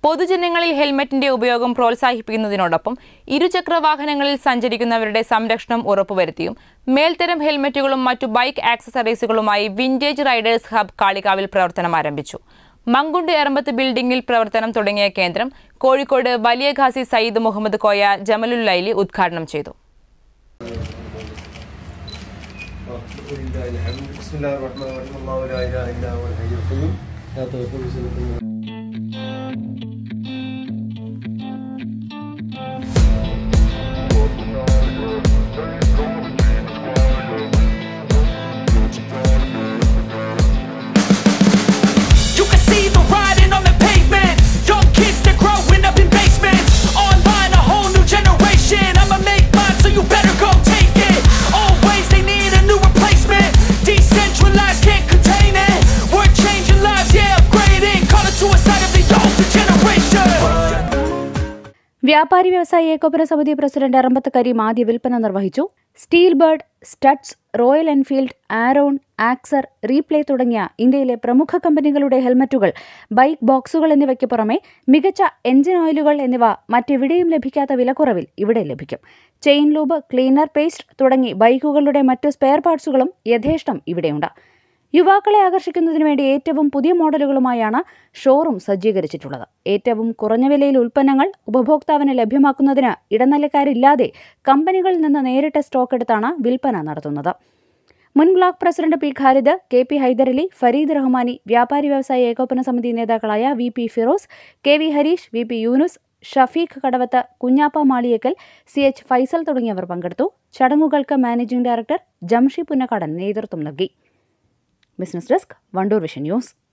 പൊതുജനങ്ങളിൽ ഹെൽമറ്റിന്റെ ഉപയോഗം പ്രോത്സാഹിപ്പിക്കുന്നതിനോടൊപ്പം ഇരുചക്ര വാഹനങ്ങളിൽ സഞ്ചരിക്കുന്നവരുടെ സംരക്ഷണം ഉറപ്പുവരുത്തിയും മേൽത്തരം ഹെൽമറ്റുകളും മറ്റു ബൈക്ക് ആക്സസറീസുകളുമായി വിന്റേജ് റൈഡേഴ്സ് ഹബ് കാളികാവിൽ പ്രവർത്തനം ആരംഭിച്ചു മങ്കുണ്ട് എറമ്പത്ത് ബിൽഡിംഗിൽ പ്രവർത്തനം തുടങ്ങിയ കേന്ദ്രം കോഴിക്കോട് വലിയ ഖാസി സയ്യിദ് മുഹമ്മദ് കോയ ജമലുൽ ലൈലി ഉദ്ഘാടനം ചെയ്തു ولله الحمد بسم الله الرحمن الرحيم الله لا اله الا هو الحي القيوم لا تاخذه سنه ولا You can see the riding on the pavement. Young kids, they're growing up in basements. Online, a whole new generation. I'ma make mine, so you better go take it. Always, they need a new replacement. Decentralized, can't contain it. We're changing lives, yeah, upgrading. Call it suicide of the older generation. വ്യാപാരി വ്യവസായി ഏകോപന സമിതി president അറമ്പത്ത് Kareem ആദ്യ വിൽപ്പന നിർവഹിച്ചു Steelbird Studds Royal Enfield Aaron Axor Replay തുടങ്ങിയ ഇന്ത്യയിലെ പ്രമുഖ കമ്പനികളുടെ ഹെൽമറ്റുകൾ ബൈക്ക് ബോക്സുകൾ എന്നിവയ്ക്ക് പുറമെ മികച്ച എഞ്ചിൻ ഓയിലുകൾ എന്നിവ മറ്റെവിടെയും ലഭിക്കാത്ത വിലക്കുറവിൽ ഇവിടെ ലഭിക്കും ചെയിൻ ലൂബ് ക്ലീനർ പേസ്റ്റ് തുടങ്ങി ബൈക്കുകളുടെ മറ്റു സ്പെയർ പാർട്സുകളും യഥേഷ്ടം ഇവിടെയുണ്ട് യുവാക്കളെ ആകർഷിക്കുന്നതിന് വേണ്ടി ഏറ്റവും പുതിയ മോഡലുകളുമായാണ് ഷോറൂം സജ്ജീകരിച്ചിട്ടുള്ളത് ഏറ്റവും കുറഞ്ഞ വിലയിൽ ഉൽപ്പന്നങ്ങൾ ഉപഭോക്താവിന് ലഭ്യമാക്കുന്നതിന് ഇടനിലക്കാരില്ലാതെ കമ്പനികളിൽ നിന്ന് നേരിട്ട് സ്റ്റോക്ക് എടുത്താണ് വിൽപ്പന നടത്തുന്നത് മുൻ block president P Khalid K P Hyderali Fareed Rahmani വ്യാപാരി വ്യവസായ ഏകോപന സമിതി നേതാക്കളായ V P Firoz K V Hareesh V P Yunus Shafeeq Kadavath Kunhappa Maliyekkal C H Faisal തുടങ്ങിയവർ പങ്കെടുത്തു ചടങ്ങുകൾക്ക് മാനേജിംഗ് ഡയറക്ടർ ജംഷി പുന്നക്കാടൻ നേതൃത്വം നൽകി business desk Wandoor vision news